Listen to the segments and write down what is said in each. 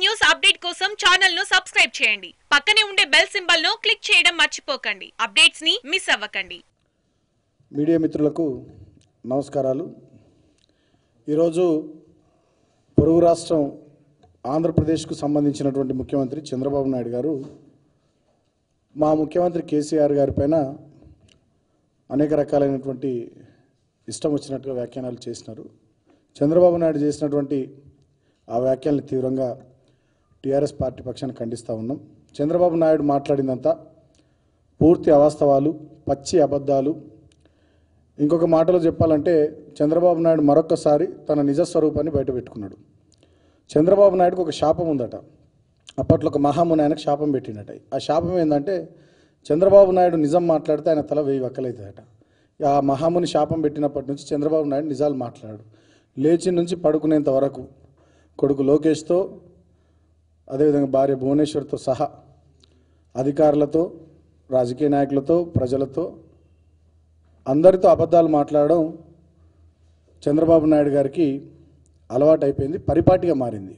News update కోసం channel ను subscribe చేయండి పక్కనే ఉండే బెల్ సింబల్ ను క్లిక్ చేయడం మర్చిపోకండి అప్డేట్స్ ని మిస్ అవ్వకండి మీడియా మిత్రులకు నమస్కారాలు ఈరోజు పొరుగు రాష్ట్రం ఆంధ్రప్రదేశ్కు సంబంధించినటువంటి ముఖ్యమంత్రి చంద్రబాబు నాయుడు గారు మా ముఖ్యమంత్రి కేసీఆర్ గారి పైన అనేక రకాలైనటువంటి ఇష్టం వచ్చినట్టుగా వ్యాఖ్యానాలు చేసినారు చంద్రబాబు నాయుడు చేసినటువంటి ఆ వ్యాఖ్యల్ని తీవ్రంగా టీఆర్ఎస్ పార్టీ పక్షాన్ని ఖండిస్తూ ఉన్నాం చంద్రబాబు నాయుడు మాట్లాడిందంతా పూర్తి అవాస్తవాలు పచ్చి అబద్ధాలు ఇంకొక మాటలో చెప్పాలంటే చంద్రబాబు నాయుడు మరొక్కసారి తన నిజ స్వరూపాన్ని బయటపెట్టుకున్నాడు చంద్రబాబు నాయుడుకు ఒక శాపం ఉందట అప్పట్లో ఒక మహాముని ఆయనకు శాపం పెట్టినట ఆ శాపం ఏంటంటే చంద్రబాబు నాయుడు నిజం మాట్లాడితే ఆయన తల వెయ్యి వక్కలవుతుందట ఆ మహాముని శాపం పెట్టినప్పటి నుంచి చంద్రబాబు నాయుడు నిజాలు మాట్లాడాడు లేచి నుంచి పడుకునేంత వరకు కొడుకు లోకేష్తో అదేవిధంగా భార్య భువనేశ్వర్తో సహా అధికారులతో రాజకీయ నాయకులతో ప్రజలతో అందరితో అబద్ధాలు మాట్లాడడం చంద్రబాబు నాయుడు గారికి అలవాటు అయిపోయింది పరిపాటిగా మారింది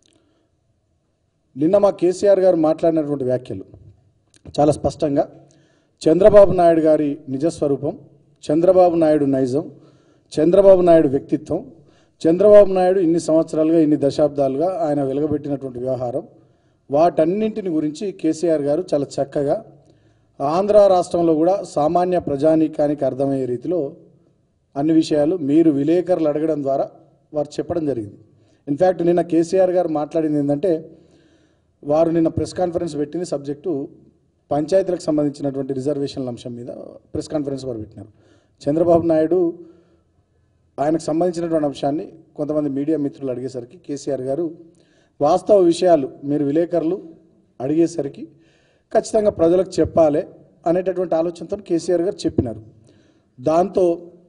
నిన్న మా కేసీఆర్ గారు మాట్లాడినటువంటి వ్యాఖ్యలు చాలా స్పష్టంగా చంద్రబాబు నాయుడు గారి నిజస్వరూపం చంద్రబాబు నాయుడు నైజం చంద్రబాబు నాయుడు వ్యక్తిత్వం చంద్రబాబు నాయుడు ఇన్ని సంవత్సరాలుగా ఇన్ని దశాబ్దాలుగా ఆయన వెలగబెట్టినటువంటి వ్యవహారం వాటన్నింటిని గురించి కేసీఆర్ గారు చాలా చక్కగా ఆంధ్ర రాష్ట్రంలో కూడా సామాన్య ప్రజానీకానికి అర్థమయ్యే రీతిలో అన్ని విషయాలు మీరు విలేకరులు అడగడం ద్వారా వారు చెప్పడం జరిగింది ఇన్ఫ్యాక్ట్ నిన్న కేసీఆర్ గారు మాట్లాడింది ఏంటంటే వారు నిన్న ప్రెస్ కాన్ఫరెన్స్ పెట్టింది సబ్జెక్టు పంచాయతీలకు సంబంధించినటువంటి రిజర్వేషన్ల అంశం మీద ప్రెస్ కాన్ఫరెన్స్ వారు పెట్టినారు చంద్రబాబు నాయుడు ఆయనకు సంబంధించినటువంటి అంశాన్ని కొంతమంది మీడియా మిత్రులు అడిగేసరికి కేసీఆర్ గారు వాస్తవ విషయాలు మీరు విలేకరులు అడిగేసరికి ఖచ్చితంగా ప్రజలకు చెప్పాలి అనేటటువంటి ఆలోచనతో కేసీఆర్ గారు చెప్పినారు దాంతో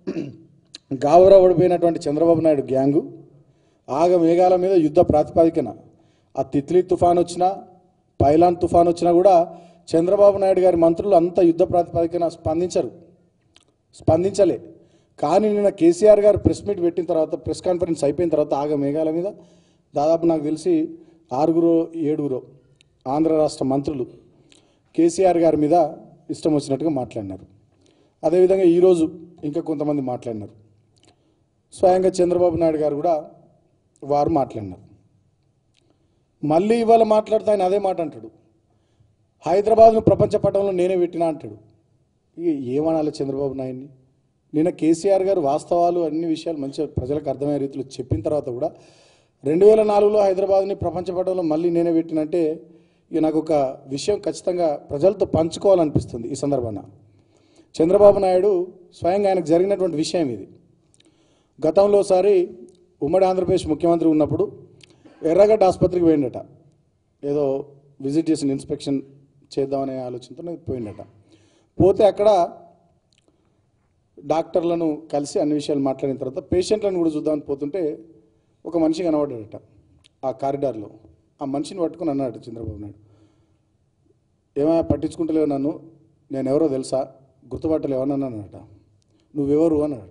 గావరవడిపోయినటువంటి చంద్రబాబు నాయుడు గ్యాంగు ఆగ మేఘాల మీద యుద్ధ ప్రాతిపదికన ఆ తిత్లీ తుఫాన్ వచ్చినా పైలాన్ తుఫాన్ వచ్చినా కూడా చంద్రబాబు నాయుడు గారి మంత్రులు అంత యుద్ధ ప్రాతిపదికన స్పందించరు స్పందించలే కానీ నిన్న కేసీఆర్ గారు ప్రెస్ మీట్ పెట్టిన తర్వాత ప్రెస్ కాన్ఫరెన్స్ అయిపోయిన తర్వాత ఆగ మేఘాల మీద దాదాపు నాకు తెలిసి ఆరుగురు ఏడుగురు ఆంధ్ర రాష్ట్ర మంత్రులు కేసీఆర్ గారి మీద ఇష్టం వచ్చినట్టుగా మాట్లాడినారు అదేవిధంగా ఈరోజు ఇంకా కొంతమంది మాట్లాడినారు స్వయంగా చంద్రబాబు నాయుడు గారు కూడా వారు మాట్లాడినారు మళ్ళీ ఇవాళ మాట్లాడితే ఆయన అదే మాట అంటాడు హైదరాబాద్ను ప్రపంచ పటంలో నేనే పెట్టినా అంటాడు ఇక ఏమనాలి చంద్రబాబు నాయుడిని నిన్న కేసీఆర్ గారు వాస్తవాలు అన్ని విషయాలు మంచిగా ప్రజలకు అర్థమయ్యే రీతిలో చెప్పిన తర్వాత కూడా రెండు వేల నాలుగులో హైదరాబాద్ని ప్రపంచ పటంలో మళ్ళీ నేనే పెట్టినంటే ఇక నాకు ఒక విషయం ఖచ్చితంగా ప్రజలతో పంచుకోవాలనిపిస్తుంది ఈ సందర్భాన చంద్రబాబు నాయుడు స్వయంగా ఆయనకు జరిగినటువంటి విషయం ఇది గతంలో ఒకసారి ఉమ్మడి ఆంధ్రప్రదేశ్ ముఖ్యమంత్రి ఉన్నప్పుడు ఎర్రగడ్డ ఆసుపత్రికి పోయిండట ఏదో విజిట్ చేసిన ఇన్స్పెక్షన్ చేద్దామనే ఆలోచనతో పోయిండట పోతే అక్కడ డాక్టర్లను కలిసి అన్ని విషయాలు మాట్లాడిన తర్వాత పేషెంట్లను కూడా చూద్దామని పోతుంటే ఒక మనిషి కనబడ్డాడట ఆ కారిడార్లో ఆ మనిషిని పట్టుకుని అన్నాడు చంద్రబాబు నాయుడు ఏమైనా పట్టించుకుంటలేవు నన్ను నేను ఎవరో తెలుసా గుర్తుపట్టలేవు అని అన్నాడట నువ్వెవరు అన్నాడట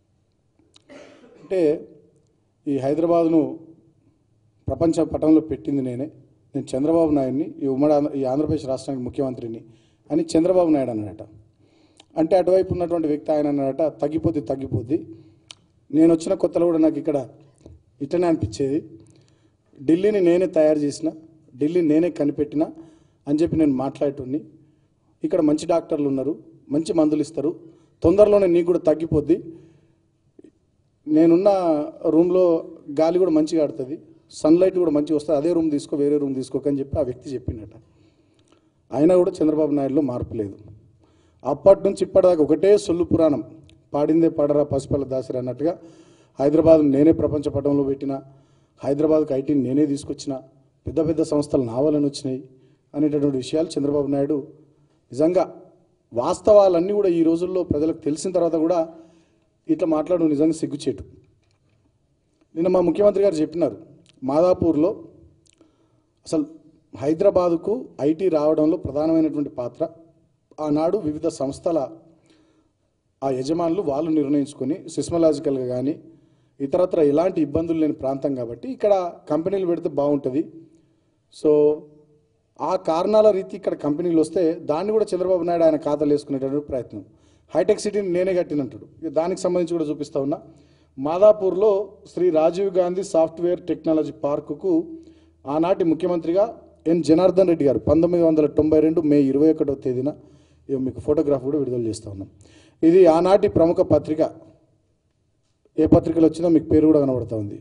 అంటే ఈ హైదరాబాద్ను ప్రపంచ పటంలో పెట్టింది నేనే నేను చంద్రబాబు నాయుడిని ఈ ఉమ్మడి ఆంధ్ర- ఈ ఆంధ్రప్రదేశ్ రాష్ట్రానికి ముఖ్యమంత్రిని అని చంద్రబాబు నాయుడు అన్నాడట అంటే అటువైపు ఉన్నటువంటి వ్యక్తి ఆయన అన్నాడట తగ్గిపోద్ది తగ్గిపోద్ది నేను వచ్చిన కొత్తలో కూడా నాకు ఇక్కడ ఇట్లనే అనిపించేది ఢిల్లీని నేనే తయారు చేసిన ఢిల్లీ నేనే కనిపెట్టిన అని చెప్పి నేను మాట్లాడేటోని ఇక్కడ మంచి డాక్టర్లు ఉన్నారు మంచి మందులు ఇస్తారు తొందరలోనే నీకు కూడా తగ్గిపోద్ది నేనున్న రూమ్లో గాలి కూడా మంచిగా ఆడుతుంది సన్లైట్ కూడా మంచిగా వస్తుంది అదే రూమ్ తీసుకో వేరే రూమ్ తీసుకోక అని చెప్పి ఆ వ్యక్తి చెప్పిండట అయినా కూడా చంద్రబాబు నాయుడులో మార్పు లేదు అప్పటి నుంచి ఇప్పటిదాకా ఒకటే సొల్లు పురాణం పాడిందే పాడరా పసిపల్ల దాసరి అన్నట్టుగా హైదరాబాద్ నేనే ప్రపంచ పటంలో పెట్టిన హైదరాబాద్కి ఐటీని నేనే తీసుకొచ్చిన పెద్ద పెద్ద సంస్థలు నావాలని వచ్చినాయి అనేటటువంటి విషయాలు చంద్రబాబు నాయుడు నిజంగా వాస్తవాలన్నీ కూడా ఈ రోజుల్లో ప్రజలకు తెలిసిన తర్వాత కూడా ఇట్లా మాట్లాడడం నిజంగా సిగ్గుచేటు నిన్న మా ముఖ్యమంత్రి గారు చెప్పినారు మాదాపూర్లో అసలు హైదరాబాదుకు ఐటీ రావడంలో ప్రధానమైనటువంటి పాత్ర ఆనాడు వివిధ సంస్థల ఆ యజమానులు వాళ్ళు నిర్ణయించుకొని సిస్మలాజికల్గా కానీ ఇతరత్ర ఎలాంటి ఇబ్బందులు లేని ప్రాంతం కాబట్టి ఇక్కడ కంపెనీలు పెడితే బాగుంటుంది సో ఆ కారణాల రీతి ఇక్కడ కంపెనీలు వస్తే దాన్ని కూడా చంద్రబాబు నాయుడు ఆయన ఖాతాలు వేసుకునేటటువంటి ప్రయత్నం హైటెక్ సిటీని నేనే కట్టినంటాడు ఇక దానికి సంబంధించి కూడా చూపిస్తా ఉన్నా మాదాపూర్లో శ్రీ రాజీవ్ గాంధీ సాఫ్ట్వేర్ టెక్నాలజీ పార్కుకు ఆనాటి ముఖ్యమంత్రిగా ఎన్ జనార్దన్ రెడ్డి గారు పంతొమ్మిది వందల తొంభై రెండు మే ఇరవై ఒకటవ తేదీన ఇక మీకు ఫోటోగ్రాఫ్ కూడా విడుదల చేస్తా ఉన్నాం ఇది ఆనాటి ప్రముఖ పత్రిక ఏ పత్రికలు వచ్చినా మీకు పేరు కూడా కనబడతా ఉంది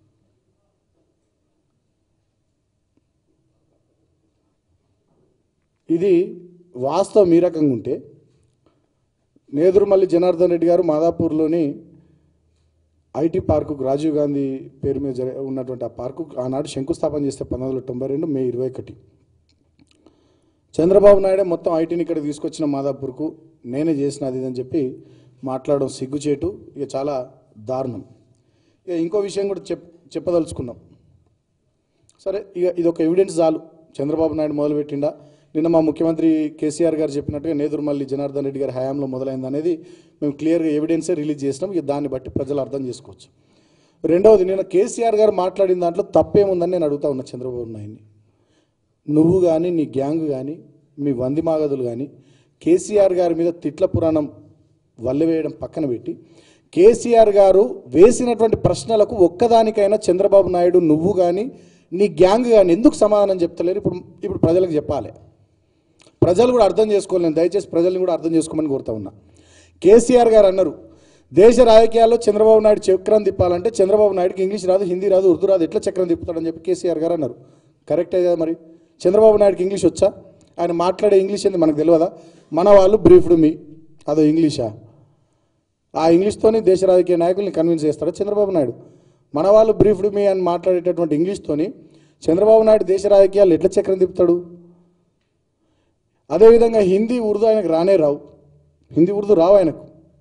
ఇది వాస్తవం ఈ రకంగా ఉంటే నేదురుమల్లి జనార్దన్ రెడ్డి గారు మాదాపూర్లోని ఐటీ పార్కు రాజీవ్ గాంధీ పేరు మీద జరి ఉన్నటువంటి ఆ పార్కు ఆనాడు శంకుస్థాపన చేస్తే పంతొమ్మిది వందల తొంభై రెండు మే ఇరవై ఒకటి చంద్రబాబు నాయుడే మొత్తం ఐటీని ఇక్కడ తీసుకొచ్చిన మాదాపూర్కు నేనే చేసిన అది ఇది అని చెప్పి మాట్లాడడం సిగ్గుచేటు ఇక చాలా దారుణం ఇక ఇంకో విషయం కూడా చెప్ చెప్పదలుచుకున్నాం సరే ఇక ఇది ఒక ఎవిడెన్స్ చాలు చంద్రబాబు నాయుడు మొదలుపెట్టిండా నిన్న మా ముఖ్యమంత్రి కేసీఆర్ గారు చెప్పినట్టుగా నేదురుమల్లి జనార్దన్ రెడ్డి గారి హయాంలో మొదలైంది అనేది మేము క్లియర్గా ఎవిడెన్సే రిలీజ్ చేసినాం ఇక దాన్ని బట్టి ప్రజలు అర్థం చేసుకోవచ్చు రెండవది నిన్న కేసీఆర్ గారు మాట్లాడిన దాంట్లో తప్పేముందని నేను అడుగుతా ఉన్నా చంద్రబాబు నాయుడిని నువ్వు కానీ నీ గ్యాంగ్ కానీ మీ వంది మాగదులు కానీ కేసీఆర్ గారి మీద తిట్ల పురాణం వల్లవేయడం పక్కన పెట్టి కేసీఆర్ గారు వేసినటువంటి ప్రశ్నలకు ఒక్కదానికైనా చంద్రబాబు నాయుడు నువ్వు కానీ నీ గ్యాంగ్ కానీ ఎందుకు సమాధానం చెప్తలేరు ఇప్పుడు ఇప్పుడు ప్రజలకు చెప్పాలి ప్రజలు కూడా అర్థం చేసుకోలేను దయచేసి ప్రజల్ని కూడా అర్థం చేసుకోమని కోరుతా ఉన్నా కేసీఆర్ గారు అన్నారు దేశ రాజకీయాల్లో చంద్రబాబు నాయుడు చక్రం తిప్పాలంటే చంద్రబాబు నాయుడుకి ఇంగ్లీష్ రాదు హిందీ రాదు ఉర్దూ రాదు ఎట్లా చక్రం తిప్పుతాడని చెప్పి కేసీఆర్ గారు అన్నారు కరెక్టే కదా మరి చంద్రబాబు నాయుడుకి ఇంగ్లీష్ వచ్చా ఆయన మాట్లాడే ఇంగ్లీష్ ఏంది మనకు తెలియదా మన వాళ్ళు బ్రీఫ్డ్ మీ అదో ఇంగ్లీషా ఆ ఇంగ్లీష్తోని దేశ రాజకీయ నాయకుల్ని కన్విన్స్ చేస్తాడు చంద్రబాబు నాయుడు మన వాళ్ళు బ్రీఫ్డ్ మీ అని మాట్లాడేటటువంటి ఇంగ్లీష్తోని చంద్రబాబు నాయుడు దేశ రాజకీయాలు ఎట్లా చక్రం తిప్పుతాడు అదేవిధంగా హిందీ ఉర్దూ ఆయనకు రానే రావు హిందీ ఉర్దూ రావు ఆయనకు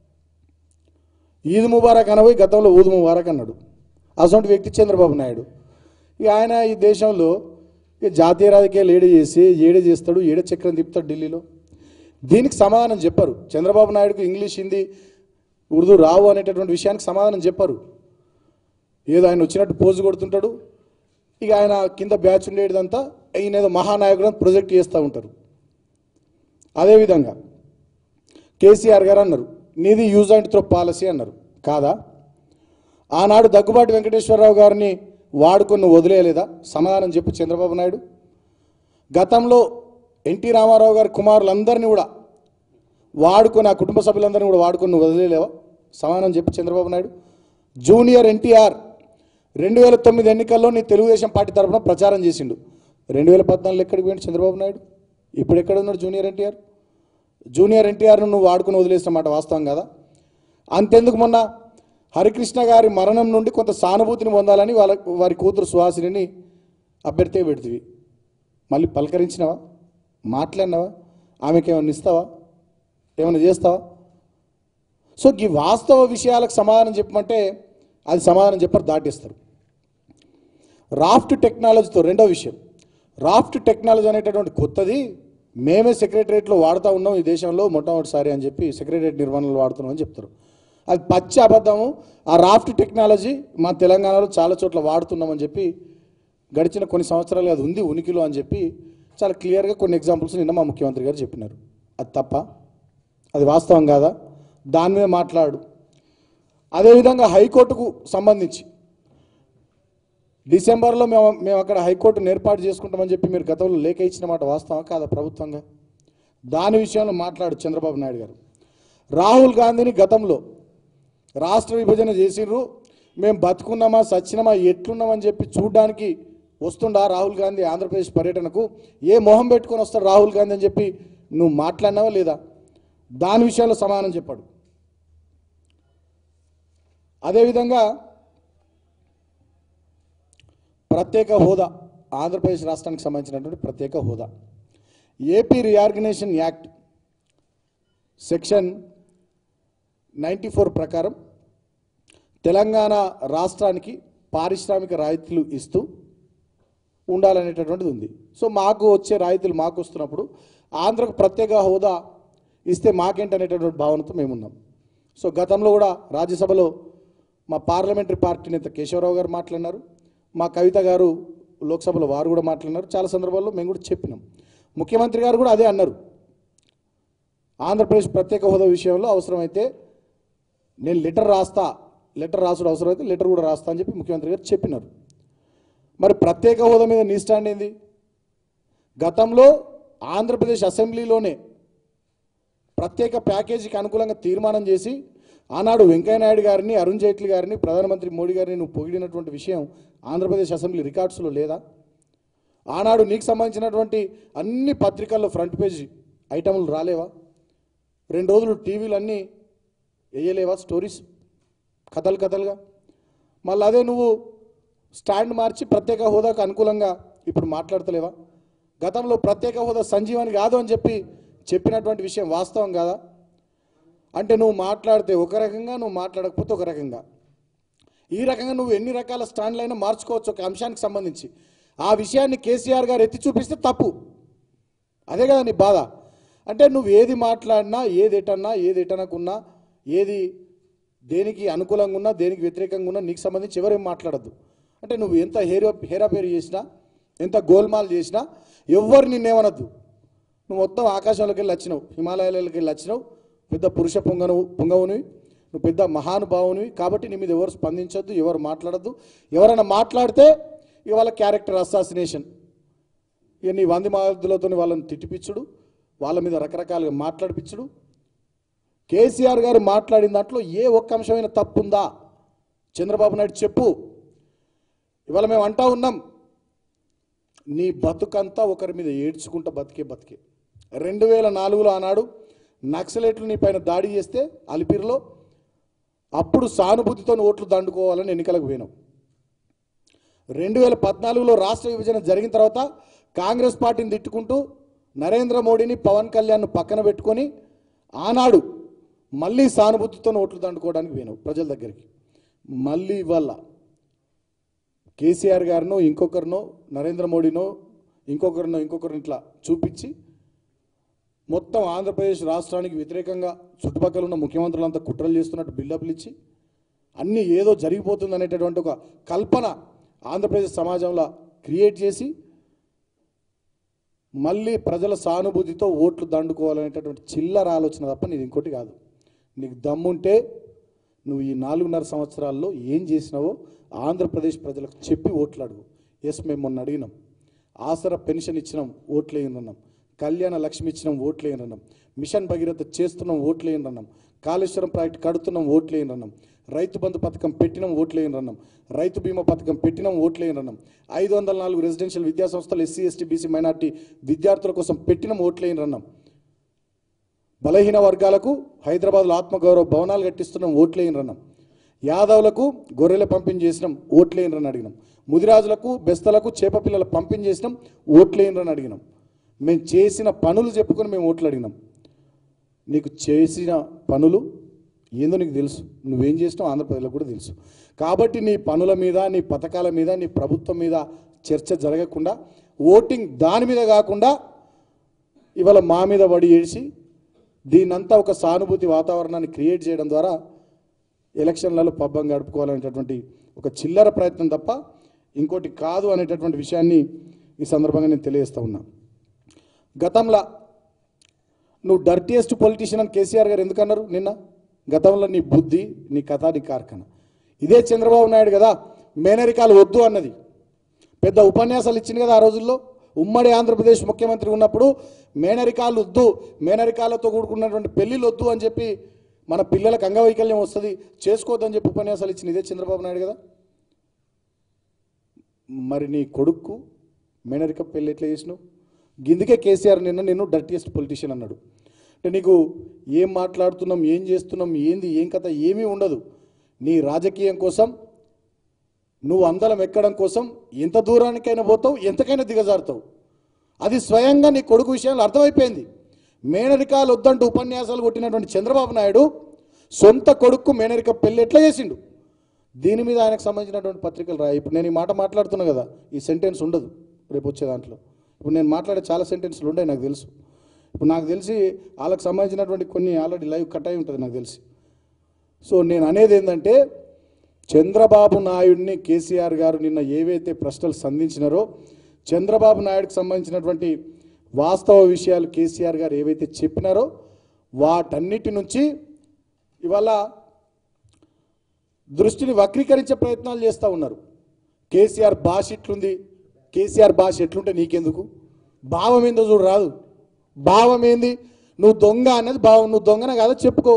ఈద్ ముబారక్ అనబోయి గతంలో ఊద్ ముబారక్ అన్నాడు అసొంటి వ్యక్తి చంద్రబాబు నాయుడు ఇక ఆయన ఈ దేశంలో ఇక జాతీయ రాజకీయాలు ఏడే చేసి ఏడే చేస్తాడు ఏడే చక్రం తిప్పుతాడు ఢిల్లీలో దీనికి సమాధానం చెప్పరు చంద్రబాబు నాయుడుకు ఇంగ్లీష్ హిందీ ఉర్దూ రావు అనేటటువంటి విషయానికి సమాధానం చెప్పరు ఏదో ఆయన వచ్చినట్టు పోజు కొడుతుంటాడు ఇక ఆయన కింద బ్యాచ్ ఉండేదంతా ఈయన ఏదో మహానాయకుడు అని ప్రొజెక్ట్ చేస్తూ ఉంటారు అదేవిధంగా కేసీఆర్ గారు అన్నారు నీది యూజ్ అండ్ త్రో పాలసీ అన్నారు కాదా ఆనాడు దగ్గుబాటి వెంకటేశ్వరరావు గారిని వాడుకొని నువ్వు వదిలేయలేదా సమాధానం చెప్పు చంద్రబాబు నాయుడు గతంలో ఎన్టీ రామారావు గారి కుమారులందరినీ కూడా వాడుకొని ఆ కుటుంబ సభ్యులందరినీ కూడా వాడుకొని నువ్వు వదిలేలేవా సమాధానం చెప్పు చంద్రబాబు నాయుడు జూనియర్ ఎన్టీఆర్ రెండు వేల తొమ్మిది ఎన్నికల్లో నీ తెలుగుదేశం పార్టీ తరఫున ప్రచారం చేసిండు రెండు వేల పద్నాలుగులో ఎక్కడికి పోయింది చంద్రబాబు నాయుడు ఇప్పుడు ఎక్కడ ఉన్నాడు జూనియర్ ఎన్టీఆర్ జూనియర్ ఎన్టీఆర్ను నువ్వు వాడుకుని వదిలేసిన మాట వాస్తవం కదా అంతెందుకు మొన్న హరికృష్ణ గారి మరణం నుండి కొంత సానుభూతిని పొందాలని వాళ్ళ వారి కూతురు సుహాసిని అభ్యర్థి పెడుతుంది మళ్ళీ పలకరించినవా మాట్లాడినావా ఆమెకి ఏమైనా ఇస్తావా ఏమైనా చేస్తావా సో ఈ వాస్తవ విషయాలకు సమాధానం చెప్పమంటే అది సమాధానం చెప్పరు దాటేస్తారు రాఫ్ట్ టెక్నాలజీతో రెండో విషయం రాఫ్ట్ టెక్నాలజీ అనేటటువంటి కొత్తది మేమే సెక్రటరియట్లో వాడుతూ ఉన్నాం ఈ దేశంలో మొట్టమొదటిసారి అని చెప్పి సెక్రటరియట్ నిర్వహణలో వాడుతున్నాం అని చెప్తారు అది పచ్చి అబద్ధము ఆ రాఫ్ట్ టెక్నాలజీ మా తెలంగాణలో చాలా చోట్ల వాడుతున్నామని చెప్పి గడిచిన కొన్ని సంవత్సరాలు అది ఉంది ఉనికిలో అని చెప్పి చాలా క్లియర్గా కొన్ని ఎగ్జాంపుల్స్ నిన్న మా ముఖ్యమంత్రి గారు చెప్పినారు అది తప్ప అది వాస్తవం కాదా దాని మీద మాట్లాడు అదేవిధంగా హైకోర్టుకు సంబంధించి డిసెంబర్లో మేము మేము అక్కడ హైకోర్టును ఏర్పాటు చేసుకుంటామని చెప్పి మీరు గతంలో లేఖ ఇచ్చిన మాట వాస్తవం కాదా ప్రభుత్వంగా దాని విషయంలో మాట్లాడు చంద్రబాబు నాయుడు గారు రాహుల్ గాంధీని గతంలో రాష్ట్ర విభజన చేసిండ్రు మేము బతుకున్నామా సచ్చినామా ఎట్లున్నామని చెప్పి చూడడానికి వస్తుండా రాహుల్ గాంధీ ఆంధ్రప్రదేశ్ పర్యటనకు ఏ మొహం పెట్టుకొని వస్తాడు రాహుల్ గాంధీ అని చెప్పి నువ్వు మాట్లాడినావా లేదా దాని విషయంలో సమాధానం చెప్పాడు అదేవిధంగా ప్రత్యేక హోదా ఆంధ్రప్రదేశ్ రాష్ట్రానికి సంబంధించినటువంటి ప్రత్యేక హోదా AP reorganisation act section ninety four ప్రకారం తెలంగాణ రాష్ట్రానికి పారిశ్రామిక రాయితీలు ఇస్తూ ఉండాలనేటటువంటిది ఉంది సో మాకు వచ్చే రాయితీలు మాకు వస్తున్నప్పుడు ఆంధ్రకు ప్రత్యేక హోదా ఇస్తే మాకేంటనేటటువంటి భావనతో మేమున్నాం సో గతంలో కూడా రాజ్యసభలో మా పార్లమెంటరీ పార్టీ నేత కేశవరావు గారు మాట్లాడినారు మా కవిత గారు లోక్సభలో వారు కూడా మాట్లాడినారు చాలా సందర్భాల్లో మేము కూడా చెప్పినాం ముఖ్యమంత్రి గారు కూడా అదే అన్నారు ఆంధ్రప్రదేశ్ ప్రత్యేక హోదా విషయంలో అవసరమైతే నేను లెటర్ రాస్తా లెటర్ రాసుడు అవసరమైతే లెటర్ కూడా రాస్తా అని చెప్పి ముఖ్యమంత్రి గారు చెప్పినారు మరి ప్రత్యేక హోదా మీద నీ స్టాండ్ ఏంది గతంలో ఆంధ్రప్రదేశ్ అసెంబ్లీలోనే ప్రత్యేక ప్యాకేజీకి అనుకూలంగా తీర్మానం చేసి ఆనాడు వెంకయ్యనాయుడు గారిని అరుణ్ జైట్లీ గారిని ప్రధానమంత్రి మోడీ గారిని నువ్వు పొగిడినటువంటి విషయం ఆంధ్రప్రదేశ్ అసెంబ్లీ రికార్డ్స్లో లేదా ఆనాడు నీకు సంబంధించినటువంటి అన్ని పత్రికల్లో ఫ్రంట్ పేజ్ ఐటములు రాలేవా రెండు రోజులు టీవీలు అన్నీ వేయలేవా స్టోరీస్ కథలు కథలుగా మళ్ళీ అదే నువ్వు స్టాండ్ మార్చి ప్రత్యేక హోదాకు అనుకూలంగా ఇప్పుడు మాట్లాడతలేవా గతంలో ప్రత్యేక హోదా సంజీవని కాదు అని చెప్పి చెప్పినటువంటి విషయం వాస్తవం కాదా అంటే నువ్వు మాట్లాడితే ఒక రకంగా నువ్వు మాట్లాడకపోతే ఒక రకంగా ఈ రకంగా నువ్వు ఎన్ని రకాల స్టాండ్లైనా మార్చుకోవచ్చు ఒక అంశానికి సంబంధించి ఆ విషయాన్ని కేసీఆర్ గారు ఎత్తి చూపిస్తే తప్పు అదే కదా నీ బాధ అంటే నువ్వు ఏది మాట్లాడినా ఏది ఎటన్నా ఏది ఎటనకున్నా ఏది దేనికి అనుకూలంగా ఉన్నా దేనికి వ్యతిరేకంగా ఉన్నా నీకు సంబంధించి ఎవరేం మాట్లాడద్దు అంటే నువ్వు ఎంత హేరో హేరాపేరు చేసినా ఎంత గోల్మాల్ చేసినా ఎవ్వరు నిన్నేమనద్దు నువ్వు మొత్తం ఆకాశంలోకి వెళ్ళి వచ్చినావు హిమాలయాలకి వెళ్ళి వచ్చినావు పెద్ద పురుష పొంగను పొంగవునివి నువ్వు పెద్ద మహానుభావునివి కాబట్టి నీ మీద ఎవరు స్పందించొద్దు ఎవరు మాట్లాడద్దు ఎవరైనా మాట్లాడితే ఇక వాళ్ళ క్యారెక్టర్ అసాసినేషన్ ఇక నీ వంది మారుతులతో వాళ్ళని తిట్టిపిచ్చుడు వాళ్ళ మీద రకరకాలుగా మాట్లాడిపించుడు కేసీఆర్ గారు మాట్లాడిన దాంట్లో ఏ ఒక్క అంశమైన తప్పు ఉందా చంద్రబాబు నాయుడు చెప్పు ఇవాళ మేము అంటా ఉన్నాం నీ బతుకంతా ఒకరి మీద ఏడ్చుకుంటా బతికే బతికే రెండు వేల నాలుగులో ఆనాడు నక్సలైట్లు నీ పైన దాడి చేస్తే అలిపిరిలో అప్పుడు సానుభూతితో ఓట్లు దండుకోవాలని ఎన్నికలకు పోయినాం రెండు వేల పద్నాలుగులో రాష్ట్ర విభజన జరిగిన తర్వాత కాంగ్రెస్ పార్టీని తిట్టుకుంటూ నరేంద్ర మోడీని పవన్ కళ్యాణ్ను పక్కన పెట్టుకొని ఆనాడు మళ్ళీ సానుభూతితో ఓట్లు దండుకోవడానికి పోయినావు ప్రజల దగ్గరికి మళ్ళీ ఇవాళ కేసీఆర్ గారినో ఇంకొకరినో నరేంద్ర మోడీనో ఇంకొకరినో ఇంకొకరిని ఇట్లా చూపించి మొత్తం ఆంధ్రప్రదేశ్ రాష్ట్రానికి వ్యతిరేకంగా చుట్టుపక్కల ఉన్న ముఖ్యమంత్రులంతా కుట్రలు చేస్తున్నట్టు బిల్డప్లు ఇచ్చి అన్నీ ఏదో జరిగిపోతుంది అనేటటువంటి ఒక కల్పన ఆంధ్రప్రదేశ్ సమాజంలో క్రియేట్ చేసి మళ్ళీ ప్రజల సానుభూతితో ఓట్లు దండుకోవాలనేటటువంటి చిల్లర ఆలోచన తప్ప నీది ఇంకోటి కాదు నీకు దమ్ముంటే నువ్వు ఈ నాలుగున్నర సంవత్సరాల్లో ఏం చేసినావో ఆంధ్రప్రదేశ్ ప్రజలకు చెప్పి ఓట్లు అడుగు ఎస్ మేము మొన్న అడిగినాం ఆసరా పెన్షన్ ఇచ్చినాం ఓట్లు వేయనన్నాం కళ్యాణ లక్ష్మి ఇచ్చినాం ఓట్లు వేయనన్నాం మిషన్ భగీరథ చేస్తున్నాం ఓట్లు వేయనన్నాం కాళేశ్వరం ప్రాజెక్ట్ కడుతున్నాం ఓట్లు వేయనన్నాం రైతు బంధు పథకం పెట్టినాం ఓట్లు వేయనన్నాం రైతు బీమా పథకం పెట్టినాం ఓట్లు వేయనన్నాం ఐదు వందల నాలుగు రెసిడెన్షియల్ విద్యా సంస్థలు ఎస్సీ ఎస్టీ బీసీ మైనార్టీ విద్యార్థుల కోసం పెట్టినాం ఓట్లు వేయనన్నాం బలహీన వర్గాలకు హైదరాబాద్లో ఆత్మగౌరవ భవనాలు కట్టిస్తున్నాం ఓట్లేయనరన్నాం యాదవులకు గొర్రెల పంపిణీ చేసినాం ఓట్లేయనరని అడిగినాం ముదిరాజులకు బెస్తలకు చేప పిల్లల పంపిణీ చేసినాం ఓట్లేయనరని అడిగినాం మేము చేసిన పనులు చెప్పుకొని మేము ఓట్లు అడిగినాం నీకు చేసిన పనులు ఏందో నీకు తెలుసు నువ్వేం చేసినావు ఆంధ్రప్రదేశ్లో కూడా తెలుసు కాబట్టి నీ పనుల మీద నీ పథకాల మీద నీ ప్రభుత్వం మీద చర్చ జరగకుండా ఓటింగ్ దాని మీద కాకుండా ఇవాళ మా మీద పడి ఏడిసి దీనంతా ఒక సానుభూతి వాతావరణాన్ని క్రియేట్ చేయడం ద్వారా ఎలక్షన్లలో పబ్బం గడుపుకోవాలనేటటువంటి ఒక చిల్లర ప్రయత్నం తప్ప ఇంకోటి కాదు అనేటటువంటి విషయాన్ని ఈ సందర్భంగా నేను తెలియజేస్తా ఉన్నా గతంలో నువ్వు డర్టియెస్ట్ పొలిటీషియన్ అని కేసీఆర్ గారు ఎందుకన్నారు నిన్న గతంలో నీ బుద్ధి నీ కథ నీ కార్ఖాన ఇదే చంద్రబాబు నాయుడు కదా మేనరికాలు వద్దు అన్నది పెద్ద ఉపన్యాసాలు ఇచ్చింది కదా ఆ రోజుల్లో ఉమ్మడి ఆంధ్రప్రదేశ్ ముఖ్యమంత్రి ఉన్నప్పుడు మేనరికాలు వద్దు మేనరికాలతో కూడుకున్నటువంటి పెళ్ళిళ్ళు వద్దు అని చెప్పి మన పిల్లలకు అంగవైకల్యం వస్తుంది చేసుకోవద్దని చెప్పి ఉపన్యాసాలు ఇచ్చింది ఇదే చంద్రబాబు నాయుడు కదా మరి నీ కొడుకు మేనరిక పెళ్ళి ఎట్లా చేసినావు గిందుకే కేసీఆర్ నిన్న నిన్ను డర్టియెస్ట్ పొలిటీషియన్ అన్నాడు అంటే నీకు ఏం మాట్లాడుతున్నాం ఏం చేస్తున్నాం ఏంది ఏం కథ ఏమీ ఉండదు నీ రాజకీయం కోసం నువ్వు అందలం ఎక్కడం కోసం ఎంత దూరానికైనా పోతావు ఎంతకైనా దిగజారుతావు అది స్వయంగా నీ కొడుకు విషయంలో అర్థమైపోయింది మేనరికాలు వద్దంటూ ఉపన్యాసాలు కొట్టినటువంటి చంద్రబాబు నాయుడు సొంత కొడుకు మేనరిక పెళ్ళి ఎట్లా చేసిండు దీని మీద ఆయనకు సంబంధించినటువంటి పత్రికలు రా ఇప్పుడు నేను ఈ మాట మాట్లాడుతున్నా కదా ఈ సెంటెన్స్ ఉండదు రేపు వచ్చే దాంట్లో ఇప్పుడు నేను మాట్లాడే చాలా సెంటెన్స్లు ఉన్నాయి నాకు తెలుసు ఇప్పుడు నాకు తెలిసి వాళ్ళకి సంబంధించినటువంటి కొన్ని ఆల్రెడీ లైవ్ కట్ అయి ఉంటుంది నాకు తెలిసి సో నేను అనేది ఏంటంటే చంద్రబాబు నాయుడిని కేసీఆర్ గారు నిన్న ఏవైతే ప్రశ్నలు సంధించినారో చంద్రబాబు నాయుడుకి సంబంధించినటువంటి వాస్తవ విషయాలు కేసీఆర్ గారు ఏవైతే చెప్పినారో వాటన్నిటి నుంచి ఇవాళ దృష్టిని వక్రీకరించే ప్రయత్నాలు చేస్తూ ఉన్నారు కేసీఆర్ భాష ఇట్లుంది కేసీఆర్ భాష ఎట్లుంటే నీకెందుకు భావం ఏందో చూడు రాదు భావం ఏంది నువ్వు దొంగ అన్నది భావం నువ్వు దొంగన కాదో చెప్పుకో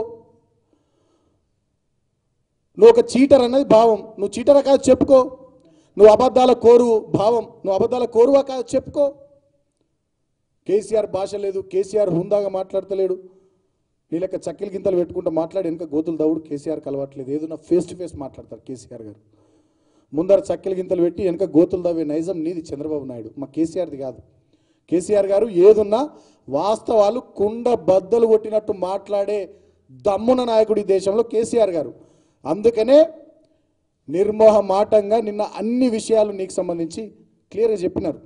నువ్వు ఒక చీటర్ అన్నది భావం నువ్వు చీటరా కాదు చెప్పుకో నువ్వు అబద్ధాల కోరువు భావం నువ్వు అబద్ధాల కోరువా కాదు చెప్పుకో కేసీఆర్ భాష లేదు కేసీఆర్ హుందాగా మాట్లాడతలేడు నీ లెక్క చక్కెల గింతలు పెట్టుకుంటూ మాట్లాడి వెనక గోతులు దౌడు కేసీఆర్ కలవట్లేదు ఏదైనా ఫేస్ టు ఫేస్ మాట్లాడతారు కేసీఆర్ గారు ముందర చక్కెల గింతలు పెట్టి వెనక గోతులు దవ్వే నైజం నీది చంద్రబాబు నాయుడు మా కేసీఆర్ది కాదు కేసీఆర్ గారు ఏదున్నా వాస్తవాలు కుండ బద్దలు కొట్టినట్టు మాట్లాడే దమ్మున నాయకుడు ఈ దేశంలో కేసీఆర్ గారు అందుకనే నిర్మోహమాటంగా నిన్న అన్ని విషయాలు నీకు సంబంధించి క్లియర్గా చెప్పినారు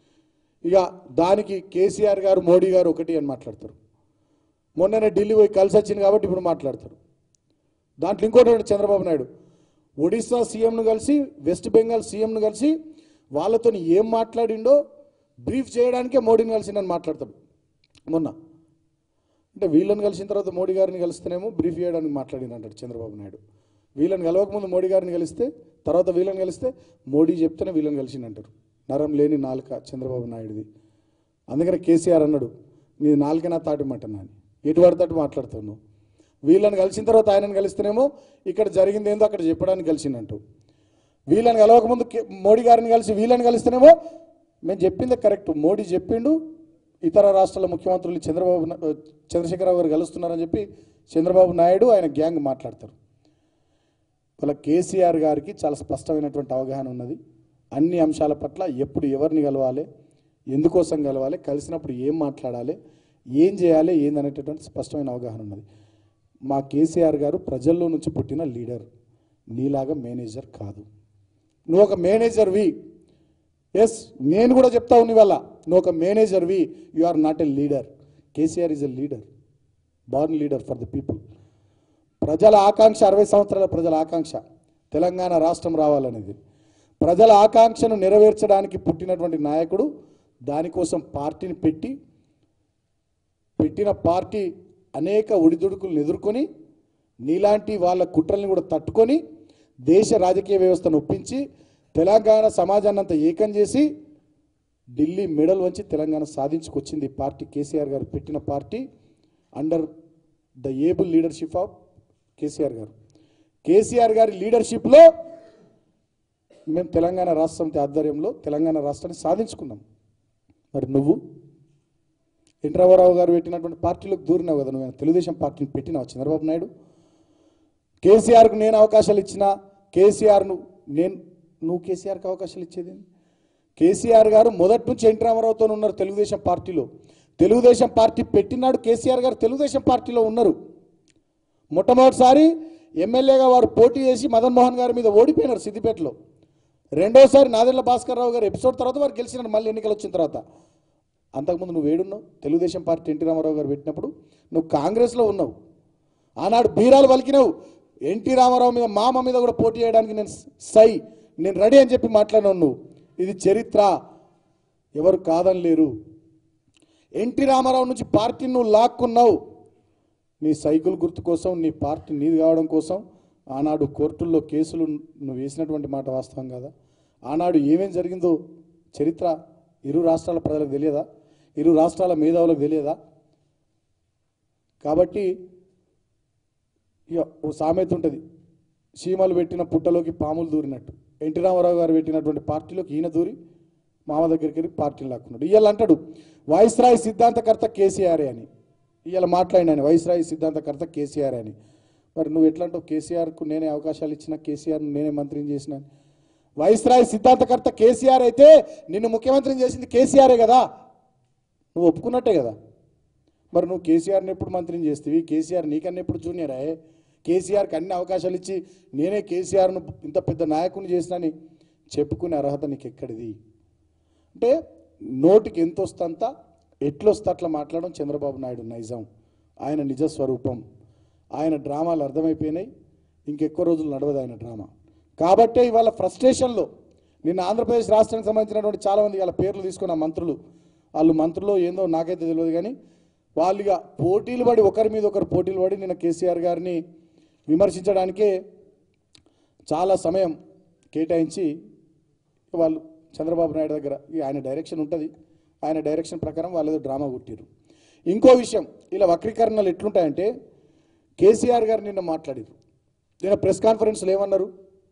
ఇక దానికి కేసీఆర్ గారు మోడీ గారు ఒకటి అని మాట్లాడతారు మొన్ననే ఢిల్లీ పోయి కలిసి వచ్చింది కాబట్టి ఇప్పుడు మాట్లాడతారు దాంట్లో ఇంకోటి ఉన్నాడు చంద్రబాబు నాయుడు ఒడిశా సీఎంను కలిసి వెస్ట్ బెంగాల్ సీఎంను కలిసి వాళ్ళతో ఏం మాట్లాడిండో బ్రీఫ్ చేయడానికే మోడీని కలిసిందని మాట్లాడతాడు మొన్న అంటే వీళ్ళని కలిసిన తర్వాత మోడీ గారిని కలిస్తేనేమో బ్రీఫ్ చేయడానికి మాట్లాడింది అంటాడు చంద్రబాబు నాయుడు వీళ్ళని కలవకముందు మోడీ గారిని కలిస్తే తర్వాత వీళ్ళని కలిస్తే మోడీ చెప్తేనే వీళ్ళని కలిసిందంటారు నరం లేని నాలుక చంద్రబాబు నాయుడుది అందుకని కేసీఆర్ అన్నాడు నీ నాలుకనా తాటిమంటున్నా అని ఎటు పడితే మాట్లాడుతావు నువ్వు వీళ్ళని కలిసిన తర్వాత ఆయనను కలిస్తేనేమో ఇక్కడ జరిగింది ఏందో అక్కడ చెప్పడానికి కలిసిందంటూ వీళ్ళని కలవకముందు కే- మోడీ గారిని కలిసి వీళ్ళని కలిస్తేనేమో మేము చెప్పిందే కరెక్ట్ మోడీ చెప్పిండు ఇతర రాష్ట్రాల ముఖ్యమంత్రులు చంద్రబాబు నా- చంద్రశేఖరరావు గారు కలుస్తున్నారని చెప్పి చంద్రబాబు నాయుడు ఆయన గ్యాంగ్ మాట్లాడతారు వాళ్ళ కేసీఆర్ గారికి చాలా స్పష్టమైనటువంటి అవగాహన ఉన్నది అన్ని అంశాల పట్ల ఎప్పుడు ఎవరిని కలవాలి ఎందుకోసం కలవాలి కలిసినప్పుడు ఏం మాట్లాడాలి ఏం చేయాలి ఏందనేటటువంటి స్పష్టమైన అవగాహన ఉన్నది మా కేసీఆర్ గారు ప్రజల్లో నుంచి పుట్టిన లీడర్ నీలాగా మేనేజర్ కాదు నువ్వు ఒక మేనేజర్వి ఎస్ నేను కూడా చెప్తా ఉన్నా ఇవాళ నువ్వు ఒక మేనేజర్వి you are not a leader KCR is a leader born leader for the people ప్రజల ఆకాంక్ష అరవై సంవత్సరాల ప్రజల ఆకాంక్ష తెలంగాణ రాష్ట్రం రావాలనేది ప్రజల ఆకాంక్షను నెరవేర్చడానికి పుట్టినటువంటి నాయకుడు దానికోసం పార్టీని పెట్టి పెట్టిన పార్టీ అనేక ఒడిదుడుకులను ఎదుర్కొని నీలాంటి వాళ్ళ కుట్రల్ని కూడా తట్టుకొని దేశ రాజకీయ వ్యవస్థను ఒప్పించి తెలంగాణ సమాజాన్ని అంతా ఏకం చేసి ఢిల్లీ మెడల్ వంచి తెలంగాణ సాధించుకొచ్చింది ఈ పార్టీ కేసీఆర్ గారు పెట్టిన party under the able leadership of KCR గారు కేసీఆర్ గారి లీడర్షిప్లో మేము తెలంగాణ రాష్ట్ర సమితి ఆధ్వర్యంలో తెలంగాణ రాష్ట్రాన్ని సాధించుకున్నాం మరి నువ్వు ఎన్ రామారావు గారు పెట్టినటువంటి పార్టీలోకి దూరినావు కదా నువ్వు తెలుగుదేశం పార్టీని పెట్టినావు చంద్రబాబు నాయుడు కేసీఆర్కు నేను అవకాశాలు ఇచ్చినా కేసీఆర్ను నేను నువ్వు కేసీఆర్కి అవకాశాలు ఇచ్చేది కేసీఆర్ గారు మొదటి నుంచి ఎన్ రామారావుతో ఉన్నారు తెలుగుదేశం పార్టీలో తెలుగుదేశం పార్టీ పెట్టినాడు కేసీఆర్ గారు తెలుగుదేశం పార్టీలో ఉన్నారు మొట్టమొదటిసారి ఎమ్మెల్యేగా వారు పోటీ చేసి మదన్ మోహన్ గారి మీద ఓడిపోయినారు సిద్దిపేటలో రెండోసారి నాదెళ్ల భాస్కర్ రావు గారు ఎపిసోడ్ తర్వాత వారు గెలిచినారు మళ్ళీ ఎన్నికలు వచ్చిన తర్వాత అంతకుముందు నువ్వు ఏడున్నావు తెలుగుదేశం పార్టీ ఎన్టీ రామారావు గారు పెట్టినప్పుడు నువ్వు కాంగ్రెస్లో ఉన్నావు ఆనాడు బీరాలు పలికినావు ఎన్టీ రామారావు మీద మామ మీద కూడా పోటీ చేయడానికి నేను సై నేను రెడీ అని చెప్పి మాట్లాడినావు నువ్వు ఇది చరిత్ర ఎవరు కాదని లేరు ఎన్టీ రామారావు నుంచి పార్టీని నువ్వు లాక్కున్నావు నీ సైకిల్ గుర్తు కోసం నీ పార్టీ నీది కావడం కోసం ఆనాడు కోర్టుల్లో కేసులు నువ్వు వేసినటువంటి మాట వాస్తవం కదా ఆనాడు ఏమేం జరిగిందో చరిత్ర ఇరు రాష్ట్రాల ప్రజలకు తెలియదా ఇరు రాష్ట్రాల మేధావులకు తెలియదా కాబట్టి ఇక ఓ సామెత ఉంటుంది చీమలు పెట్టిన పుట్టలోకి పాములు దూరినట్టు ఎన్టీ రామారావు గారు పెట్టినటువంటి పార్టీలోకి ఈయన దూరి మామ దగ్గరికి వెళ్ళి పార్టీని లాక్కున్నాడు ఇవాళ అంటాడు వైస్రాయ్ సిద్ధాంతకర్త కేసీఆర్ అని ఇవాళ మాట్లాడినాను వైస్రాయ్ సిద్ధాంతకర్త కేసీఆర్ అని మరి నువ్వు ఎట్లా అంటావు కేసీఆర్కు నేనే అవకాశాలు ఇచ్చిన కేసీఆర్ నేనే మంత్రిని చేసిన వైస్రాయ్ సిద్ధాంతకర్త కేసీఆర్ అయితే నిన్ను ముఖ్యమంత్రిని చేసింది కేసీఆరే కదా నువ్వు ఒప్పుకున్నట్టే కదా మరి నువ్వు కేసీఆర్ని ఎప్పుడు మంత్రిని చేస్తేవి కేసీఆర్ నీకన్నా ఎప్పుడు జూనియర్ అయ్యే కేసీఆర్కి అన్ని అవకాశాలు ఇచ్చి నేనే కేసీఆర్ను ఇంత పెద్ద నాయకుని చేసినని చెప్పుకునే అర్హత నీకు ఎక్కడిది అంటే నోటికి ఎంత వస్తంత ఎట్లొస్తే అట్లా మాట్లాడడం చంద్రబాబు నాయుడు నైజం ఆయన నిజ స్వరూపం ఆయన డ్రామాలు అర్థమైపోయినాయి ఇంకెక్కువ రోజులు నడవదు ఆయన డ్రామా కాబట్టే ఇవాళ ఫ్రస్ట్రేషన్లో నిన్న ఆంధ్రప్రదేశ్ రాష్ట్రానికి సంబంధించినటువంటి చాలామంది వాళ్ళ పేర్లు తీసుకున్న మంత్రులు వాళ్ళు మంత్రులు ఏందో నాకైతే తెలియదు కానీ వాళ్ళు ఇక పోటీలు పడి ఒకరి మీద ఒకరు పోటీలు పడి నిన్న కేసీఆర్ గారిని విమర్శించడానికే చాలా సమయం కేటాయించి వాళ్ళు చంద్రబాబు నాయుడు దగ్గర ఇక ఆయన డైరెక్షన్ ఉంటుంది ఆయన డైరెక్షన్ ప్రకారం వాళ్ళు ఏదో డ్రామా కొట్టిరు ఇంకో విషయం ఇలా వక్రీకరణలు ఎట్లుంటాయంటే కేసీఆర్ గారు నిన్న మాట్లాడారు నిన్న ప్రెస్ కాన్ఫరెన్స్లో ఏమన్నారు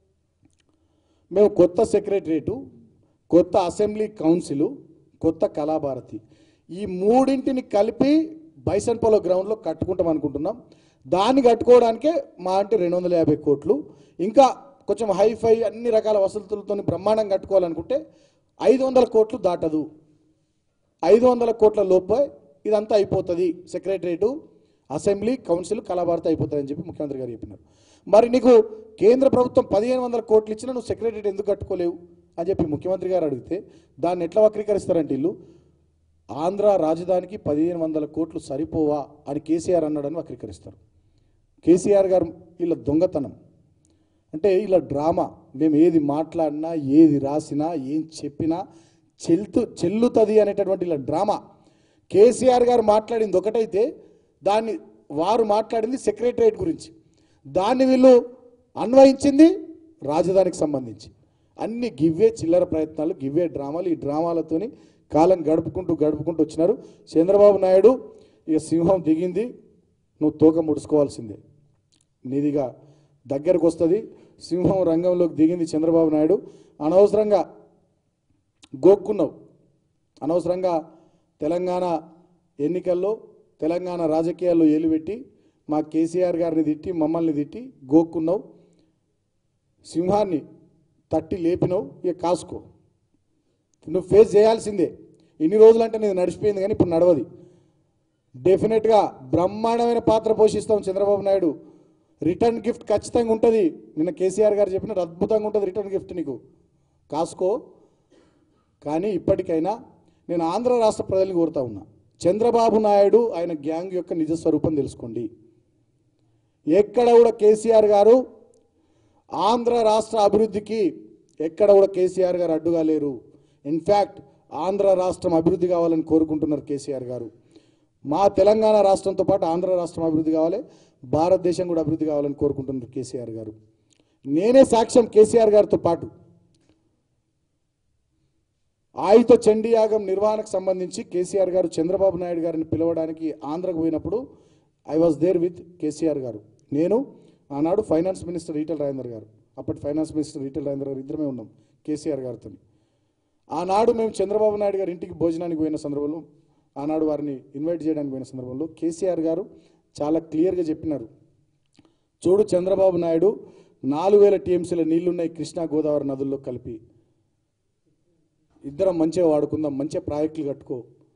మేము కొత్త సెక్రటరేటు కొత్త అసెంబ్లీ కౌన్సిల్ కొత్త కళాభారతి ఈ మూడింటిని కలిపి బైసన్పోలో గ్రౌండ్లో కట్టుకుంటాం అనుకుంటున్నాం దాన్ని కట్టుకోవడానికే మా అంటే రెండు వందల యాభై కోట్లు ఇంకా కొంచెం హైఫై అన్ని రకాల వసతులతో బ్రహ్మాండం కట్టుకోవాలనుకుంటే ఐదు వందల కోట్లు దాటదు ఐదు వందల కోట్ల లోపే ఇదంతా అయిపోతుంది సెక్రటరేటు అసెంబ్లీ కౌన్సిల్ కళాభారతి అయిపోతుంది అని చెప్పి ముఖ్యమంత్రి గారు చెప్పినారు మరి నీకు కేంద్ర ప్రభుత్వం పదిహేను వందల కోట్లు ఇచ్చినా నువ్వు సెక్రటరేట్ ఎందుకు కట్టుకోలేవు అని చెప్పి ముఖ్యమంత్రి గారు అడిగితే దాన్ని ఎట్లా వక్రీకరిస్తారంటే ఇల్లు ఆంధ్ర రాజధానికి పదిహేను వందల కోట్లు సరిపోవా అని కేసీఆర్ అన్నాడని వక్రీకరిస్తారు కేసీఆర్ గారు వీళ్ళ దొంగతనం అంటే ఇలా డ్రామా మేము ఏది మాట్లాడినా ఏది రాసినా ఏం చెప్పినా చెల్తు చెల్లుతుంది అనేటటువంటి ఇలా డ్రామా కేసీఆర్ గారు మాట్లాడింది ఒకటైతే దాన్ని వారు మాట్లాడింది సెక్రటరేట్ గురించి దాన్ని వీళ్ళు అన్వయించింది రాజధానికి సంబంధించి అన్ని గివ్వే చిల్లర ప్రయత్నాలు గివ్వే డ్రామాలు ఈ డ్రామాలతోని కాలం గడుపుకుంటూ గడుపుకుంటూ వచ్చినారు చంద్రబాబు నాయుడు ఇక సింహం దిగింది నువ్వు తోక ముడుచుకోవాల్సిందే నీదిగా దగ్గరకు వస్తుంది సింహం రంగంలోకి దిగింది చంద్రబాబు నాయుడు అనవసరంగా గోక్కున్నావు అనవసరంగా తెలంగాణ ఎన్నికల్లో తెలంగాణ రాజకీయాల్లో ఏలుపెట్టి మా కేసీఆర్ గారిని తిట్టి మమ్మల్ని తిట్టి గోక్కున్నావు సింహాన్ని తట్టి లేపినావు ఇక కాసుకో నువ్వు ఫేస్ చేయాల్సిందే ఇన్ని రోజులంటే నీది నడిచిపోయింది కానీ ఇప్పుడు నడవది డెఫినెట్గా బ్రహ్మాండమైన పాత్ర పోషిస్తాం చంద్రబాబు నాయుడు రిటర్న్ గిఫ్ట్ ఖచ్చితంగా ఉంటుంది నిన్న కేసీఆర్ గారు చెప్పినట్టు అద్భుతంగా ఉంటుంది రిటర్న్ గిఫ్ట్ నీకు కాసుకో కానీ ఇప్పటికైనా నేను ఆంధ్ర రాష్ట్ర ప్రజల్ని కోరుతా ఉన్నా చంద్రబాబు నాయుడు ఆయన గ్యాంగ్ యొక్క నిజ స్వరూపం తెలుసుకోండి ఎక్కడ కూడా కేసీఆర్ గారు ఆంధ్ర రాష్ట్ర అభివృద్ధికి ఎక్కడ కూడా కేసీఆర్ గారు అడ్డుగా లేరు ఇన్ఫ్యాక్ట్ ఆంధ్ర రాష్ట్రం అభివృద్ధి కావాలని కోరుకుంటున్నారు కేసీఆర్ గారు మా తెలంగాణ రాష్ట్రంతో పాటు ఆంధ్ర రాష్ట్రం అభివృద్ధి కావాలి భారతదేశం కూడా అభివృద్ధి కావాలని కోరుకుంటున్నారు కేసీఆర్ గారు నేనే సాక్ష్యం కేసీఆర్ గారితో పాటు ఆయుధ చండీ యాగం నిర్వహణకు సంబంధించి కేసీఆర్ గారు చంద్రబాబు నాయుడు గారిని పిలవడానికి ఆంధ్రకు పోయినప్పుడు I was there with KCR గారు నేను ఆనాడు ఫైనాన్స్ మినిస్టర్ ఈటెల రాజేందర్ గారు అప్పటి ఫైనాన్స్ మినిస్టర్ ఈటెల రాజేందర్ గారు ఇద్దరమే ఉన్నాం కేసీఆర్ గారితో ఆనాడు మేము చంద్రబాబు నాయుడు గారి ఇంటికి భోజనానికి పోయిన సందర్భంలో ఆనాడు వారిని ఇన్వైట్ చేయడానికి పోయిన సందర్భంలో కేసీఆర్ గారు చాలా క్లియర్గా చెప్పినారు చూడు చంద్రబాబు నాయుడు నాలుగు వేల టీఎంసీల నీళ్లున్నాయి కృష్ణా గోదావరి నదుల్లో కలిపి ఇద్దరం మంచిగా వాడుకుందాం మంచిగా ప్రాజెక్టులు కట్టుకో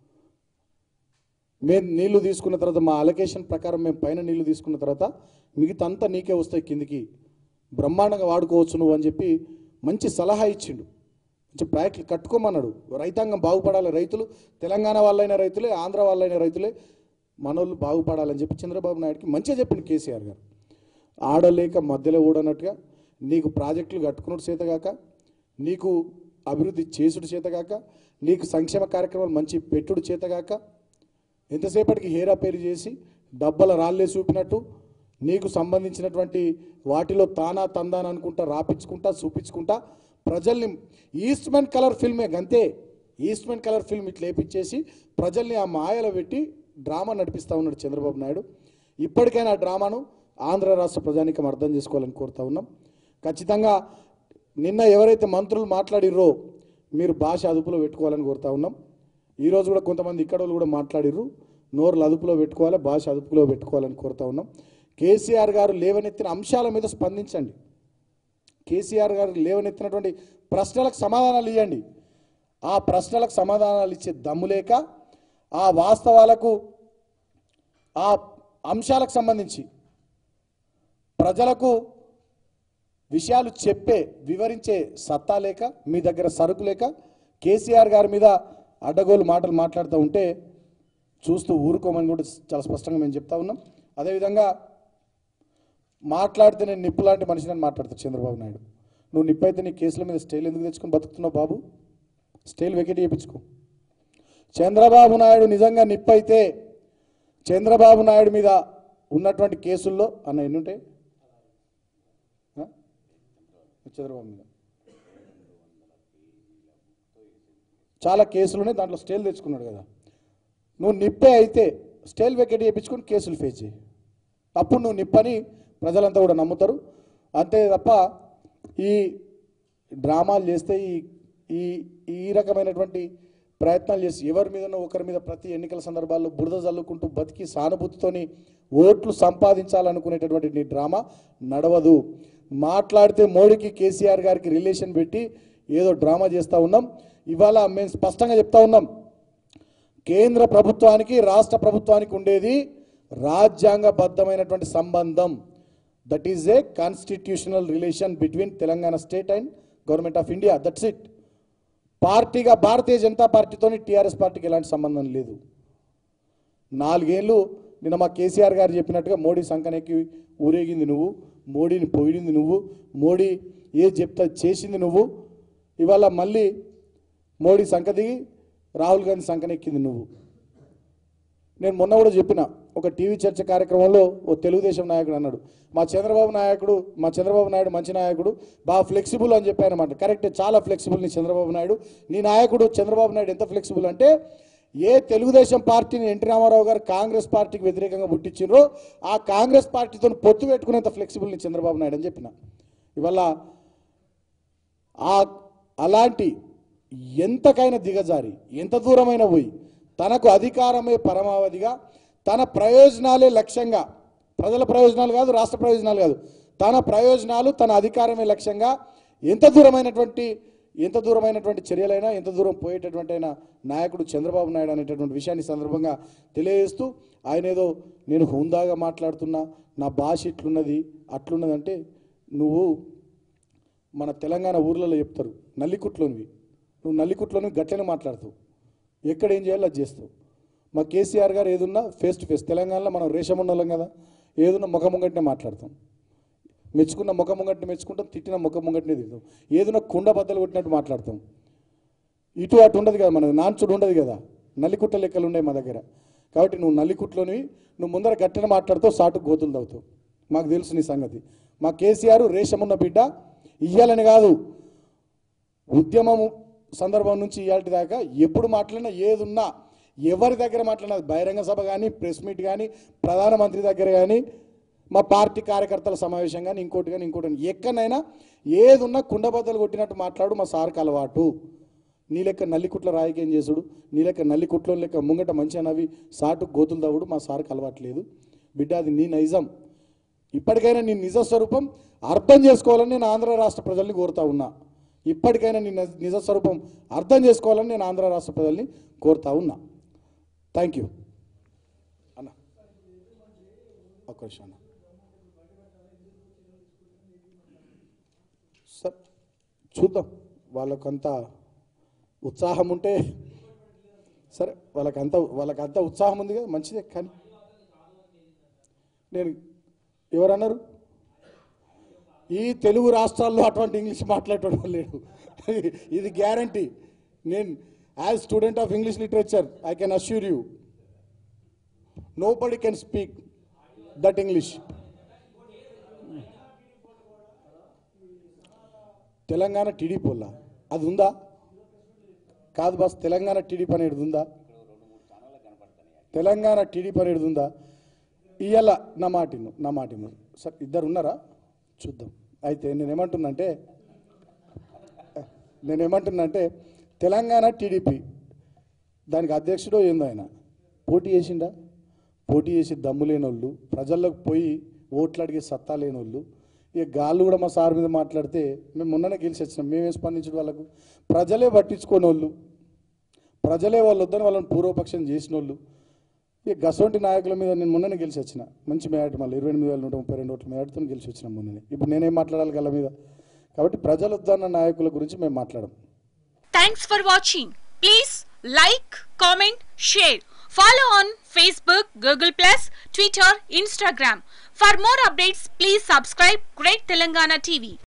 మేము నీళ్లు తీసుకున్న తర్వాత మా అలొకేషన్ ప్రకారం మేము పైన నీళ్లు తీసుకున్న తర్వాత మిగతా అంతా నీకే వస్తాయి కిందికి బ్రహ్మాండంగా వాడుకోవచ్చు నువ్వు అని చెప్పి మంచి సలహా ఇచ్చిండు మంచి ప్రాజెక్టులు కట్టుకోమన్నాడు రైతాంగం బాగుపడాలి రైతులు తెలంగాణ వాళ్ళైన రైతులే ఆంధ్ర వాళ్ళైన రైతులే మనోళ్ళు బాగుపడాలని చెప్పి చంద్రబాబు నాయుడుకి మంచిగా చెప్పింది కేసీఆర్ గారు ఆడలేక మధ్యలో ఊడనట్టుగా నీకు ప్రాజెక్టులు కట్టుకున్నట్టు చేతగాక నీకు అభివృద్ధి చేసుడు చేతగాక నీకు సంక్షేమ కార్యక్రమాలు మంచి పెట్టుడు చేతగాక ఎంతసేపటికి హేరా పేరు చేసి డబ్బల రాళ్ళే చూపినట్టు నీకు సంబంధించినటువంటి వాటిలో తానా తందాన అనుకుంటా రాపించుకుంటా చూపించుకుంటా ప్రజల్ని ఈస్ట్మెన్ కలర్ ఫిల్మే గంతే ఈస్ట్మెన్ కలర్ ఫిల్మ్ ఇట్లా వేపించేసి ప్రజల్ని ఆ మాయలో పెట్టి డ్రామా నడిపిస్తూ ఉన్నాడు చంద్రబాబు నాయుడు ఇప్పటికైనా ఆ డ్రామాను ఆంధ్ర రాష్ట్ర ప్రజానికం అర్థం చేసుకోవాలని కోరుతా ఉన్నాం ఖచ్చితంగా నిన్న ఎవరైతే మంత్రులు మాట్లాడిర్రో మీరు భాష అదుపులో పెట్టుకోవాలని కోరుతా ఉన్నాం ఈరోజు కూడా కొంతమంది ఇక్కడ వాళ్ళు కూడా మాట్లాడిర్రు నోరులు అదుపులో పెట్టుకోవాలి భాష అదుపులో పెట్టుకోవాలని కోరుతా ఉన్నాం కేసీఆర్ గారు లేవనెత్తిన అంశాల మీద స్పందించండి కేసీఆర్ గారు లేవనెత్తినటువంటి ప్రశ్నలకు సమాధానాలు ఇవ్వండి ఆ ప్రశ్నలకు సమాధానాలు ఇచ్చే దమ్ము లేక ఆ వాస్తవాలకు ఆ అంశాలకు సంబంధించి ప్రజలకు విషయాలు చెప్పే వివరించే సత్తా లేక మీ దగ్గర సరుకు లేక కేసీఆర్ గారి మీద అడ్డగోలు మాటలు మాట్లాడుతూ ఉంటే చూస్తూ ఊరుకోమని కూడా చాలా స్పష్టంగా మేము చెప్తా ఉన్నాం అదేవిధంగా మాట్లాడితే నేను నిప్పు లాంటి మనిషిని మాట్లాడతాడు చంద్రబాబు నాయుడు నువ్వు నిప్పైతే నీ కేసుల మీద స్టేలు ఎందుకు తెచ్చుకొని బతుకుతున్నావు బాబు స్టేలు వెకెట్ చేయించుకో చంద్రబాబు నాయుడు నిజంగా నిప్పైతే చంద్రబాబు నాయుడు మీద ఉన్నటువంటి కేసుల్లో అన్న ఎన్ని ఉంటాయి ఆ? చంద్రబాబు మీద చాలా కేసులున్నాయి దాంట్లో స్టేలు తెచ్చుకున్నాడు కదా నువ్వు నిప్పే అయితే స్టేల్ వెకెట్ చేయించుకొని కేసులు ఫేస్ చేయి అప్పుడు నువ్వు నిప్పని ప్రజలంతా కూడా నమ్ముతారు అంతే తప్ప ఈ డ్రామాలు చేస్తే ఈ ఈ ఈ రకమైనటువంటి ప్రయత్నాలు చేసి ఎవరి మీదనో ఒకరి మీద ప్రతి ఎన్నికల సందర్భాల్లో బురద జల్లుకుంటూ బతికి సానుభూతితోని ఓట్లు సంపాదించాలనుకునేటటువంటి నీ డ్రామా నడవదు మాట్లాడితే మోడీకి కేసీఆర్ గారికి రిలేషన్ పెట్టి ఏదో డ్రామా చేస్తూ ఉన్నాం ఇవాళ మేము స్పష్టంగా చెప్తా ఉన్నాం కేంద్ర ప్రభుత్వానికి రాష్ట్ర ప్రభుత్వానికి ఉండేది రాజ్యాంగబద్ధమైనటువంటి సంబంధం that is a constitutional relation between Telangana state and government of India that's it పార్టీగా భారతీయ జనతా పార్టీతోని టీఆర్ఎస్ పార్టీకి ఎలాంటి సంబంధం లేదు నాలుగేళ్ళు నిన్న మా కేసీఆర్ గారు చెప్పినట్టుగా మోడీ సంకనెక్కి ఊరేగింది నువ్వు మోడీని పోయింది నువ్వు మోడీ ఏ చెప్తా చేసింది నువ్వు ఇవాళ మళ్ళీ మోడీ సంక దిగి రాహుల్ గాంధీ సంకనెక్కింది నువ్వు నేను మొన్న కూడా చెప్పిన ఒక టీవీ చర్చ కార్యక్రమంలో ఓ తెలుగుదేశం నాయకుడు అన్నాడు మా చంద్రబాబు నాయకుడు మా చంద్రబాబు నాయుడు మంచి నాయకుడు బాగా ఫ్లెక్సిబుల్ అని చెప్పానమాట కరెక్ట్ చాలా ఫ్లెక్సిబుల్ నీ చంద్రబాబు నాయుడు నీ నాయకుడు చంద్రబాబు నాయుడు ఎంత ఫ్లెక్సిబుల్ అంటే ఏ తెలుగుదేశం పార్టీని ఎన్టీ రామారావు గారు కాంగ్రెస్ పార్టీకి వ్యతిరేకంగా పుట్టించారో ఆ కాంగ్రెస్ పార్టీతో పొత్తు పెట్టుకునేంత ఫ్లెక్సిబుల్ నీ చంద్రబాబు నాయుడు అని చెప్పిన ఇవాళ ఆ అలాంటి ఎంతకైనా దిగజారి ఎంత దూరమైన పోయి తనకు అధికారమే పరమావధిగా తన ప్రయోజనాలే లక్ష్యంగా ప్రజల ప్రయోజనాలు కాదు రాష్ట్ర ప్రయోజనాలు కాదు తన ప్రయోజనాలు తన అధికారమే లక్ష్యంగా ఎంత దూరమైనటువంటి ఎంత దూరమైనటువంటి చర్యలైనా ఎంత దూరం పోయేటటువంటి అయినా నాయకుడు చంద్రబాబు నాయుడు అనేటటువంటి విషయాన్ని ఈ సందర్భంగా తెలియజేస్తూ ఆయన ఏదో నేను హుందాగా మాట్లాడుతున్నా నా భాష ఇట్లున్నది అట్లున్నదంటే నువ్వు మన తెలంగాణ ఊర్లలో చెప్తారు నల్లికుట్లోనివి నువ్వు నల్లికుట్లోని గట్లనే మాట్లాడుతావు ఎక్కడ ఏం చేయాలో అది చేస్తావు మా కేసీఆర్ గారు ఏదున్నా ఫేస్ టు ఫేస్ తెలంగాణలో మనం రేషం ఉన్నోళ్ళం కదా ఏదున్నా ముఖ ముంగట్నే మాట్లాడతాం మెచ్చుకున్న ముఖ ముంగట్ని మెచ్చుకుంటాం తిట్టిన ముఖ ముంగట్నే తిడతాం ఏదైనా కుండ బద్దలు కొట్టినట్టు మాట్లాడతాం ఇటు అటు ఉండదు కదా మనది నాన్చుడు ఉండదు కదా నల్లికుట్ట లెక్కలు ఉన్నాయి మా దగ్గర కాబట్టి నువ్వు నల్లికుట్లోని నువ్వు ముందర గట్టిన మాట్లాడుతావు సాటు గోతులు తవ్వుతావు మాకు తెలుసు నీ సంగతి మా కేసీఆర్ రేషమున్న బిడ్డ ఇయ్యాలని కాదు ఉద్యమము సందర్భం నుంచి ఇవాళ దాకా ఎప్పుడు మాట్లాడినా ఏదున్నా ఎవరి దగ్గర మాట్లాడినా అది బహిరంగ సభ కానీ ప్రెస్ మీట్ కానీ ప్రధానమంత్రి దగ్గర కానీ మా పార్టీ కార్యకర్తల సమావేశం కానీ ఇంకోటి కానీ ఇంకోటి కానీ ఎక్కడైనా ఏదున్నా కుండబద్దలు కొట్టినట్టు మాట్లాడు మా సార్కి అలవాటు నీ లెక్క నల్లికుట్ల రాయికేం చేసుడు నీ లెక్క నల్లికుట్లో లెక్క ముంగట మంచిగా నవ్వి సాటు గోతులు తవ్వుడు మా సార్కి అలవాట్లేదు బిడ్డ అది నీ నైజం ఇప్పటికైనా నీ నిజ స్వరూపం అర్థం చేసుకోవాలని నేను ఆంధ్ర రాష్ట్ర ప్రజల్ని కోరుతా ఉన్నా ఇప్పటికైనా నీ నిజ- నిజ స్వరూపం అర్థం చేసుకోవాలని నేను ఆంధ్ర రాష్ట్ర ప్రజల్ని కోరుతా ఉన్నా థ్యాంక్ యూ అన్న ఒక్క నిమిషం అన్న సార్ చూద్దాం వాళ్ళకంత ఉత్సాహం ఉంటే సరే వాళ్ళకంత వాళ్ళకంత ఉత్సాహం ఉంది కదా మంచిదే కానీ నేను ఎవరన్నారు ఈ తెలుగు రాష్ట్రాల్లో అటువంటి ఇంగ్లీష్ మాట్లాడటం లేడు ఇది గ్యారంటీ నేను as student of English literature I can assure you nobody can speak that English Telangana TDP వల్ల అది ఉందా కాదు బస్ తెలంగాణ టీడీపీ అనేది ఉందా తెలంగాణ టీడీపీ అనేది ఉందా ఇవాళ నా మాటిను నా మాటిను సార్ ఇద్దరు ఉన్నారా చూద్దాం అయితే నేనేమంటున్నంటే నేనేమంటున్నంటే తెలంగాణ టీడీపీ దానికి అధ్యక్షుడో ఏందో ఆయన పోటీ చేసిండా పోటీ చేసి దమ్ము లేని వాళ్ళు ప్రజల్లోకి పోయి ఓట్లు అడిగే సత్తా లేని వాళ్ళు ఇక గాళ్ళు కూడా మా సార్ మీద మాట్లాడితే మేము మొన్ననే గెలిచి వచ్చినాం మేమేం స్పందించడం వాళ్ళకు ప్రజలే పట్టించుకోని వాళ్ళు ప్రజలే వాళ్ళు వద్దని వాళ్ళని పూర్వపక్షం చేసిన వాళ్ళు ఇక గసవంటి నాయకుల మీద నేను మొన్ననే గెలిచి వచ్చిన మంచి మేట మళ్ళీ ఇరవై ఎనిమిది వేల నూట ముప్పై రెండు ఓట్ల మేటతో గెలిచి వచ్చిన మొన్ననే ఇప్పుడు నేనేం మాట్లాడాలి గల మీద కాబట్టి ప్రజలు వద్దన్న నాయకుల గురించి మేము మాట్లాడం Thanks for watching. Please like, comment, share. Follow on Facebook, Google Plus, Twitter, Instagram. For more updates, please subscribe Great Telangana TV.